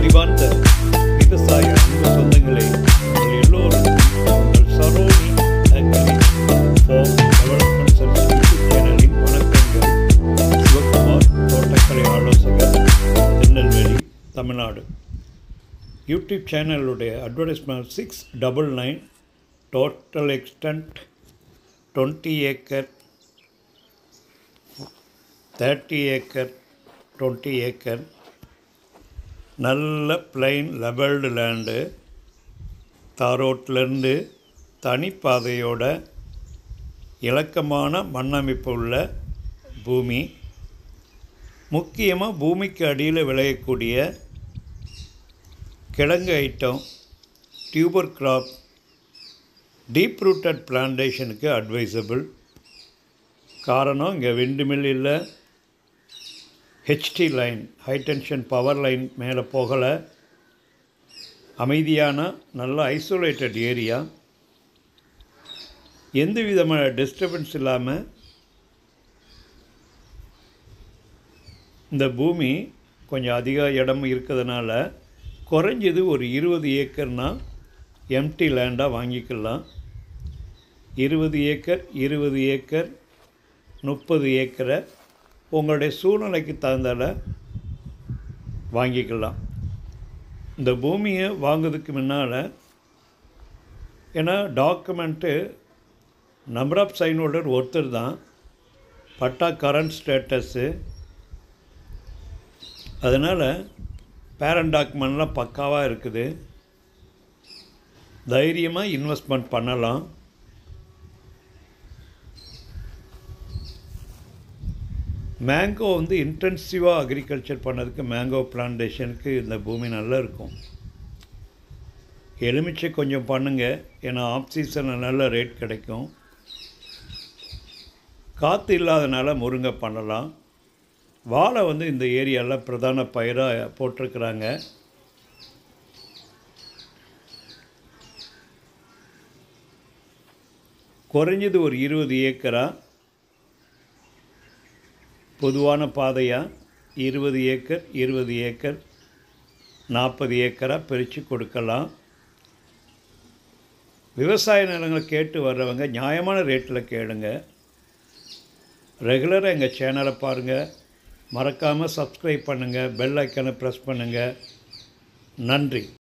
அறிவார்ந்த விவசாய அன்பு சொந்தங்களே உங்கள் எல்லோருக்கும் உங்கள் Saroni agri farm development service YouTube சேனலின் வணக்கங்கள் சிவகுமார் தோட்டக்கலை ஆலோசகர் திருநெல்வேலி தமிழ்நாடு யூடியூப் சேனலுடைய advertisement six double nine total extent twenty acre thirty acre twenty acre நல்ல பிளைன் லெவல்டு லேண்டு தாரோட்லேருந்து தனிப்பாதையோட இலக்கமான மண்ணமைப்பு உள்ள பூமி முக்கியமாக பூமிக்கு அடியில் விளையக்கூடிய கிழங்கு item tuber crop deep rooted பிளான்டேஷனுக்கு அட்வைசபிள் காரணம் இங்கே விண்டு மில் இல்லை HT line high tension power line மேலே போகலை அமைதியான நல்ல ஐசோலேட்டட் ஏரியா எந்த விதமான டிஸ்டர்பன்ஸ் இல்லாமல் இந்த பூமி கொஞ்சம் அதிக இடம் இருக்கிறதுனால குறைஞ்சது ஒரு இருபது ஏக்கர்னால் எம்டி லேண்டாக வாங்கிக்கலாம் இருபது ஏக்கர் இருபது ஏக்கர் முப்பது ஏக்கரை உங்களுடைய சூழ்நிலைக்கு தகுந்தால வாங்கிக்கலாம் இந்த பூமியை வாங்குறதுக்கு முன்னால் ஏன்னா document number of sign holder ஒருத்தர் தான் பட்டா கரண்ட் ஸ்டேட்டஸு அதனால் பேரண்ட் டாக்குமெண்ட்லாம் பக்காவாக இருக்குது தைரியமாக இன்வெஸ்ட்மெண்ட் பண்ணலாம் மேங்கோ வந்து இன்டென்சிவாக அக்ரிகல்ச்சர் பண்ணதுக்கு மேங்கோ பிளான்டேஷனுக்கு இந்த பூமி நல்லா இருக்கும் எலுமிச்சை கொஞ்சம் பண்ணுங்கள் ஏன்னா ஆஃப் சீசனில் நல்ல ரேட் கிடைக்கும் காற்று இல்லாதனால முருங்கை பண்ணலாம் வாழை வந்து இந்த ஏரியாவில் பிரதான பயிராக போட்டிருக்கிறாங்க குறைஞ்சது ஒரு இருபது ஏக்கரா பொதுவான பாதையாக இருபது ஏக்கர் இருபது ஏக்கர் நாற்பது ஏக்கராக பிரித்து கொடுக்கலாம் விவசாய நிலங்களை கேட்டு வர்றவங்க நியாயமான ரேட்டில் கேளுங்க ரெகுலராக எங்கள் சேனலை பாருங்கள் மறக்காமல் சப்ஸ்கிரைப் பண்ணுங்கள் பெல் ஐக்கனை ப்ரெஸ் பண்ணுங்கள் நன்றி